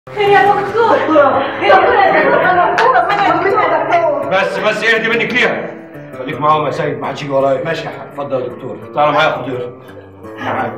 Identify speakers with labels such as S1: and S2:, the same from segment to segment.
S1: خير يا دكتور يا دكتور انا مبسوطه منك يا دكتور
S2: بس بس اهدي منك ليها خليك معاهم يا سيد ما حدش يجي ورايا
S3: ماشي يا حاج
S2: اتفضل يا دكتور تعالى معايا يا خضير تعالى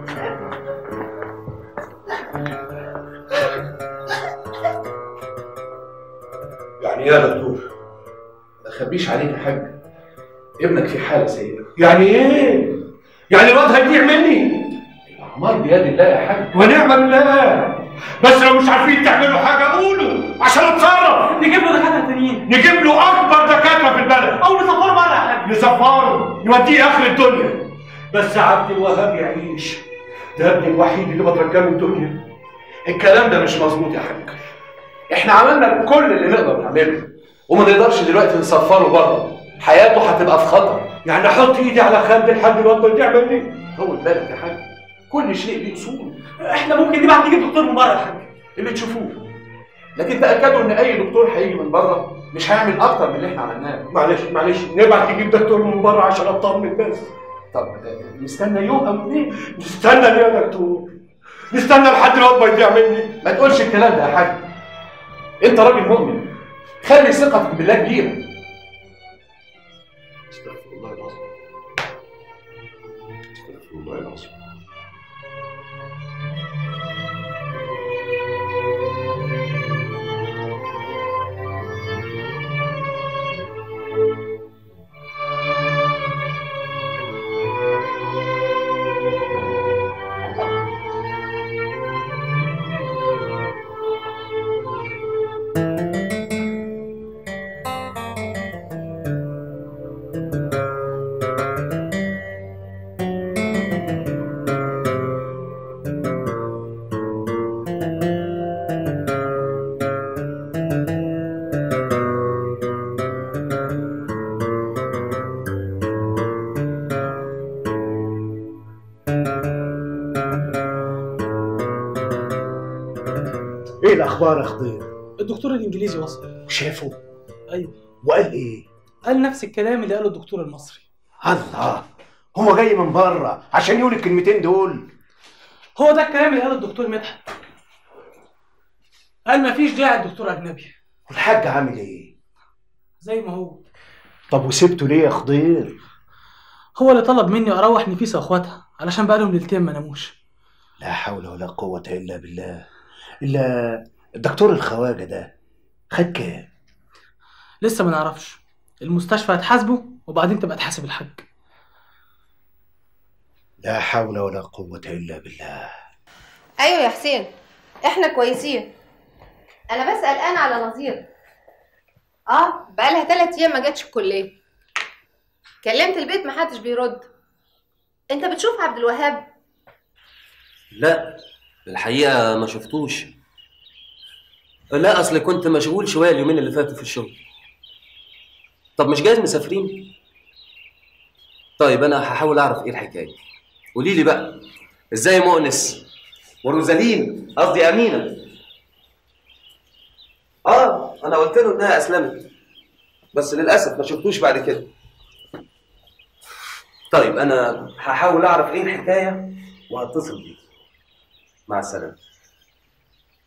S2: يعني ايه يا دكتور
S3: ما اخبيش عليك يا حاج ابنك في حاله سيئه
S2: يعني ايه يعني الواد هيضيع مني
S3: الاعمار بيد الله يا حاج
S2: ونعم بالله بس لو مش عارفين تعملوا حاجه قولوا عشان اتصرف
S4: نجيب له دكاتره تانيين
S2: نجيب له اكبر دكاتره في البلد
S4: او نسافره بره يا حاج
S2: نسفره نوديه اخر الدنيا بس عبد الوهاب يعيش ده ابني الوحيد اللي بترجاه من الدنيا
S3: الكلام ده مش مظبوط يا حاج احنا عملنا كل اللي نقدر نعمله وما نقدرش دلوقتي نسفره بره حياته هتبقى في خطر
S2: يعني احط ايدي على خد لحد الواد ما يضيع مني
S3: طول بالك يا حاج كل شيء ليه اصول
S4: احنا ممكن نبعت نجيب دكتور من بره يا حاج
S3: اللي تشوفوه لكن تاكدوا ان اي دكتور هيجي من بره مش هيعمل اكتر من اللي احنا عملناه
S2: معلش معلش نبعت نجيب دكتور من بره عشان اطمن بس
S3: طب آه، نستنى يوم او اتنين
S2: نستنى ليه يا دكتور نستنى لحد الواد ما يضيع مني
S3: ما تقولش الكلام ده يا حاج انت راجل مؤمن خلي ثقتك بالله كبيره
S2: استغفر الله العظيم استغفر الله العظيم
S5: ايه الاخبار يا خضير
S4: الدكتور الانجليزي وصل
S5: شافه
S4: ايوه
S5: وقال ايه
S4: قال نفس الكلام اللي قاله الدكتور المصري
S5: الله هو جاي من بره عشان يقول الكلمتين دول
S4: هو ده الكلام اللي قاله الدكتور مدحت قال مفيش داعي الدكتور اجنبي
S5: والحاج عامل ايه
S4: زي ما هو
S5: طب وسبته ليه يا خضير
S4: هو اللي طلب مني اروح نفيسه واخواتها علشان بقالهم ليلتين ما ناموش
S5: لا حول ولا قوة الا بالله الا الدكتور الخواجة ده خد كام
S4: لسه ما نعرفش المستشفى هتحاسبه وبعدين تبقى تحاسب الحاج
S5: لا حول ولا قوة الا بالله
S6: ايوه يا حسين احنا كويسين انا بس قلقانه على نظير اه بقالها تلات ايام ما جاتش الكليه كلمت البيت ما حدش بيرد انت بتشوف عبد الوهاب
S7: لا الحقيقة ما شفتوش لا أصل كنت مشغول شوية اليومين اللي فاتوا في الشغل طب مش جايز مسافرين؟ طيب أنا هحاول أعرف إيه الحكاية قولي لي بقى إزاي مؤنس وروزالين قصدي أمينة آه أنا قلت له إنها أسلمت بس للأسف ما شفتوش بعد كده طيب أنا هحاول أعرف إيه الحكاية وهتصل بيك مع السلامة